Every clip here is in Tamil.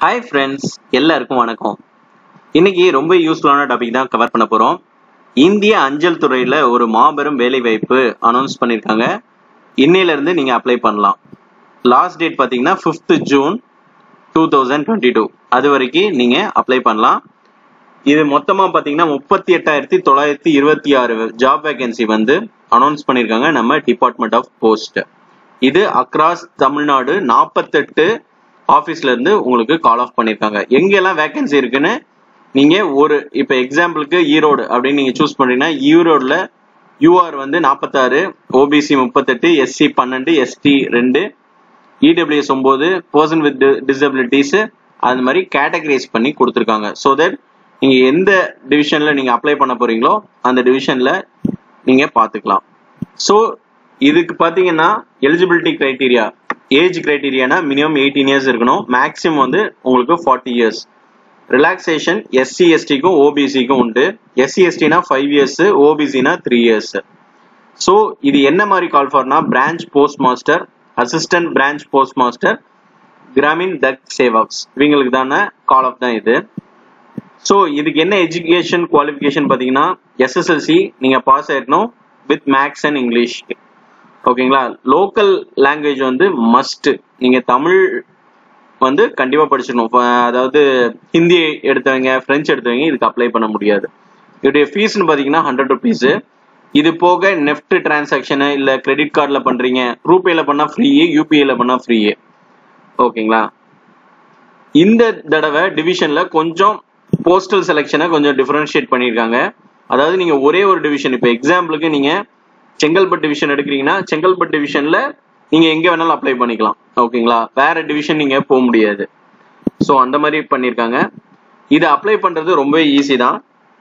ஹாய் ஃப்ரெண்ட்ஸ் எல்லாருக்கும் வணக்கம் இன்னைக்கு ரொம்ப யூஸ்ஃபுல்லான டாபிக் தான் கவர் பண்ண போறோம் இந்திய அஞ்சல் துறையில ஒரு மாபெரும் வேலை வாய்ப்பு அனௌன்ஸ் பண்ணிருக்காங்க இன்னையில இருந்து நீங்க அப்ளை பண்ணலாம் லாஸ்ட் டேட் பாத்தீங்கன்னா fifth June two thousand twenty two அது வரைக்கும் நீங்க அப்ளை பண்ணலாம் இது மொத்தமா பாத்தீங்கன்னா முப்பத்தி எட்டாயிரத்தி தொள்ளாயிரத்தி இருபத்தி ஆறு ஜாப் வேகன்சி வந்து அனௌன்ஸ் பண்ணிருக்காங்க நம்ம டிபார்ட்மெண்ட் ஆஃப் போஸ்ட் இது அக்ராஸ் தமிழ்நாடு நாற்பத்தெட்டு ஆஃபீஸ்ல இருந்து உங்களுக்கு கால் ஆஃப் பண்ணிருக்காங்க எங்கெல்லாம் வேகன்சி இருக்குன்னு நீங்க ஒரு இப்ப எக்ஸாம்பிளுக்கு ஈரோடு அப்படின்னு நீங்க சூஸ் பண்றீங்கன்னா ஈரோடுல யூஆர் வந்து நாற்பத்தாறு ஓபிசி முப்பத்தெட்டு எஸ்சி பன்னெண்டு எஸ்டி ரெண்டு இடபிள்யூஎஸ் ஒன்பது பர்சன் வித் டிசபிலிட்டிஸ் அது மாதிரி கேட்டகரைஸ் பண்ணி கொடுத்துருக்காங்க ஸோ தட் நீங்க எந்த டிவிஷன்ல நீங்க அப்ளை பண்ண போறீங்களோ அந்த டிவிஷன்ல நீங்க பாத்துக்கலாம் ஸோ இதுக்கு பாத்தீங்கன்னா எலிஜிபிலிட்டி கிரைட்டீரியா ஏஜ் கிரைட்டீரியானா மினிமம் எயிட்டீன் இயர்ஸ் இருக்கணும் மேக்ஸிமம் வந்து உங்களுக்கு ஃபார்ட்டி இயர்ஸ் ரிலாக்ஸேஷன் எஸ்சி எஸ்டிக்கும் ஓபிசிக்கும் உண்டு எஸ்சி எஸ்டினா ஃபைவ் இயர்ஸ் ஓபிசினா த்ரீ இயர்ஸ் ஸோ இது என்ன மாதிரி கால் ஃபார்னா branch post master assistant branch post master Gramin Dak Sevaks இவங்களுக்கு தானே கால் ஆஃப் தான் இது ஸோ இதுக்கு என்ன எஜுகேஷன் குவாலிஃபிகேஷன் பார்த்தீங்கன்னா எஸ்எஸ்எல்சி நீங்கள் பாஸ் ஆயிடணும் வித் மேக்ஸ் அண்ட் இங்கிலீஷ் ஓகேங்களா லோக்கல் லாங்குவேஜ் வந்து மஸ்ட் நீங்கள் தமிழ் வந்து கண்டிப்பாக படிச்சிடணும் அதாவது ஹிந்தி எடுத்தவங்க ஃப்ரெஞ்ச் எடுத்தவங்க இதுக்கு அப்ளை பண்ண முடியாது இதோடைய ஃபீஸ்னு பார்த்தீங்கன்னா ஹண்ட்ரட் ருபீஸு இது போக நெஃப்ட் டிரான்சாக்ஷனு இல்லை கிரெடிட் கார்டில் பண்ணுறீங்க ரூபேல பண்ணால் ஃப்ரீ யூபிஐல பண்ணால் ஃப்ரீ ஓகேங்களா இந்த தடவை டிவிஷன்ல கொஞ்சம் போஸ்டல் செலெக்ஷனை கொஞ்சம் டிஃபரன்ஷியேட் பண்ணியிருக்காங்க அதாவது நீங்க ஒரே ஒரு டிவிஷன் இப்போ எக்ஸாம்பிளுக்கு நீங்க செங்கல்பட்டு டிவிஷன் எடுக்கிறீங்கன்னா செங்கல்பட்டு டிவிஷன்ல நீங்க எங்க வேணாலும் அப்ளை பண்ணிக்கலாம் ஓகேங்களா வேற டிவிஷன் நீங்க போக முடியாது ஸோ அந்த மாதிரி பண்ணியிருக்காங்க இது அப்ளை பண்றது ரொம்ப ஈஸி தான்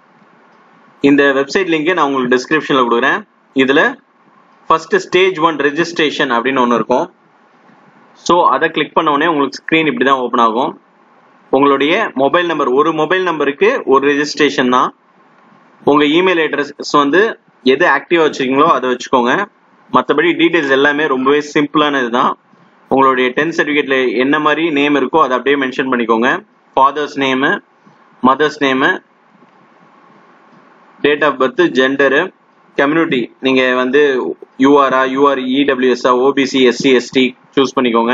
இந்த வெப்சைட் லிங்கை நான் உங்களுக்கு டிஸ்கிரிப்ஷன்ல கொடுக்குறேன் இதுல ஃபர்ஸ்ட் ஸ்டேஜ் ஒன் ரெஜிஸ்ட்ரேஷன் அப்படின்னு ஒன்று இருக்கும் ஸோ அதை கிளிக் பண்ண உடனே உங்களுக்கு ஸ்க்ரீன் இப்படி தான் ஓப்பன் ஆகும் உங்களுடைய மொபைல் நம்பர் ஒரு மொபைல் நம்பருக்கு ஒரு ரெஜிஸ்ட்ரேஷன் தான் உங்க இமெயில் அட்ரஸ் வந்து எது ஆக்டிவா வச்சிருக்கீங்களோ அதை வச்சுக்கோங்க மற்றபடி டீடைல்ஸ் எல்லாமே ரொம்பவே சிம்பிளானது தான் உங்களுடைய டென்த் சர்டிஃபிகேட்ல என்ன மாதிரி நேம் இருக்கோ அதை அப்படியே மென்ஷன் பண்ணிக்கோங்க father's name mother's name date of birth gender community நீங்க வந்து யூஆர்ஆ யூஆர் இடபிள்யூஎஸ்ஆ ஓபிசி எஸ்சி எஸ்டி சூஸ் பண்ணிக்கோங்க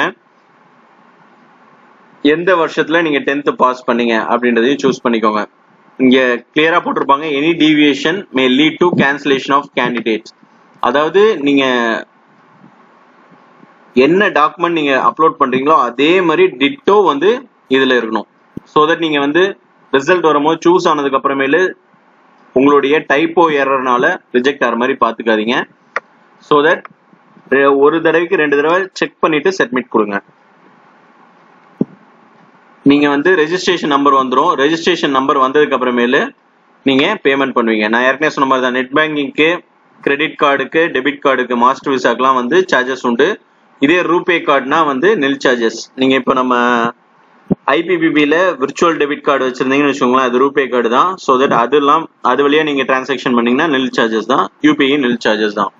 எந்த வருஷத்துல நீங்க டென்த் பாஸ் பண்ணீங்க அப்படின்றதையும் சூஸ் பண்ணிக்கோங்க இங்க கிளியரா போட்டிருப்பாங்க any deviation may lead to cancellation of candidates அதாவது நீங்க என்ன டாக்குமெண்ட் நீங்க அப்லோட் பண்றீங்களோ அதே மாதிரி டிட்டோ வந்து இதுல இருக்கணும் ஸோ தட் நீங்க வந்து ரிசல்ட் வரும்போது சூஸ் ஆனதுக்கு அப்புறமேலு உங்களுடைய டைப்போ ஏறனால ரிஜெக்ட் ஆகிற மாதிரி பார்த்துக்காதீங்க ஸோ தட் ஒரு தடவைக்கு ரெண்டு தடவை செக் பண்ணிட்டு சப்மிட் கொடுங்க நீங்க வந்து ரெஜிஸ்ட்ரேஷன் நம்பர் வந்துடும் ரெஜிஸ்ட்ரேஷன் நம்பர் வந்ததுக்கு அப்புறமேலு நீங்க பேமெண்ட் பண்ணுவீங்க நான் ஏற்கனவே சொன்ன மாதிரி தான் நெட் பேங்கிங்க்கு கிரெடிட் கார்டுக்கு டெபிட் கார்டுக்கு மாஸ்டர் விசாக்கெல்லாம் வந்து சார்ஜஸ் உண்டு இதே ரூபே கார்டுனா வந்து நெல் சார்ஜஸ் நீங்க இப்போ நம்ம ஐபிபிபியில் விர்ச்சுவல் டெபிட் கார்டு வச்சிருந்தீங்கன்னு வச்சுக்கோங்களேன் அது ரூபே கார்டு தான் ஸோ தட் அதெல்லாம் அது வழியா நீங்க டிரான்சாக்ஷன் பண்ணீங்கன்னா நெல் சார்ஜஸ் தான் யூபிஐ நெல் சார்ஜஸ் தான்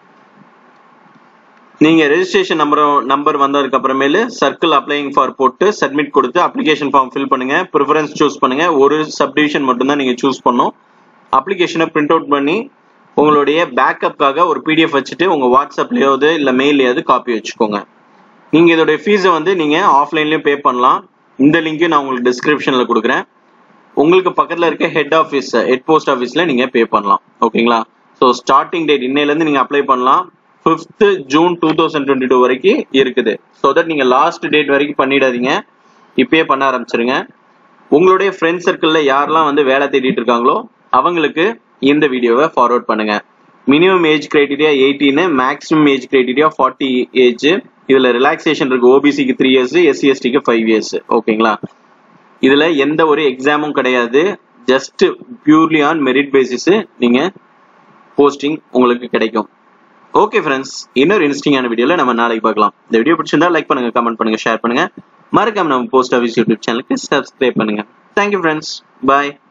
நீங்க ரெஜிஸ்ட்ரேஷன் நம்பர் நம்பர் வந்ததுக்கு அப்புறமேலு சர்க்கிள் அப்ளைங் ஃபார் போட்டு சப்மிட் கொடுத்து அப்ளிகேஷன் ஃபார்ம் ஃபில் பண்ணுங்க ப்ரிஃபரன்ஸ் சூஸ் பண்ணுங்க ஒரு சப்டிவிஷன் மட்டும் தான் நீங்க சூஸ் பண்ணும் அப்ளிகேஷனை பிரிண்ட் அவுட் பண்ணி உங்களுடைய பேக்கப்காக ஒரு பிடிஎஃப் வச்சுட்டு உங்க வாட்ஸ்அப்லயாவது இல்ல மெயிலையாவது காப்பி வச்சுக்கோங்க நீங்க இதோடைய ஃபீஸை வந்து நீங்க ஆஃப்லைன்லயும் பே பண்ணலாம் இந்த லிங்க் நான் உங்களுக்கு டிஸ்கிரிப்ஷன்ல கொடுக்குறேன் உங்களுக்கு பக்கத்துல இருக்க ஹெட் ஆஃபீஸ் ஹெட் போஸ்ட் ஆஃபீஸ்ல நீங்க பே பண்ணலாம் ஓகேங்களா ஸோ ஸ்டார்டிங் டேட் இன்னையில இருந்து நீங்க அப்ளை பண்ணலாம் fifth June two thousand twenty two வரைக்கும் இருக்குது ஸோ தட் நீங்க லாஸ்ட் டேட் வரைக்கும் பண்ணிடாதீங்க இப்பயே பண்ண ஆரம்பிச்சிருங்க உங்களுடைய ஃப்ரெண்ட் சர்க்கிள்ல யாரெல்லாம் வந்து வேலை தேடிட்டு இருக்காங்களோ அவங்களுக்கு இந்த வீடியோவை ஃபார்வர்ட் பண்ணுங்க minimum age criteria eighteen maximum age criteria forty age இதுல ரிலாக்ஸேஷன் இருக்கு ஓபிசிக்கு த்ரீ இயர்ஸ் எஸ்சி எஸ்டிக்கு ஃபைவ் இயர்ஸ் ஓகேங்களா இதுல எந்த ஒரு எக்ஸாமும் கிடையாது just purely on merit basis நீங்க போஸ்டிங் உங்களுக்கு கிடைக்கும் ஓகே ஃப்ரெண்ட்ஸ் இன்னொரு இன்ட்ரெஸ்டிங்கான வீடியோல நம்ம நாளைக்கு பார்க்கலாம் இந்த வீடியோ பிடிச்சிருந்தா லைக் பண்ணுங்க கமெண்ட் பண்ணுங்க ஷேர் பண்ணுங்க மறக்காம நம்ம போஸ்ட் ஆஃபீஸ் யூடியூப் சேனலுக்கு சப்ஸ்கிரைப் பண்ணுங்க தேங்க்யூ ஃப்ரெண்ட்ஸ் பாய்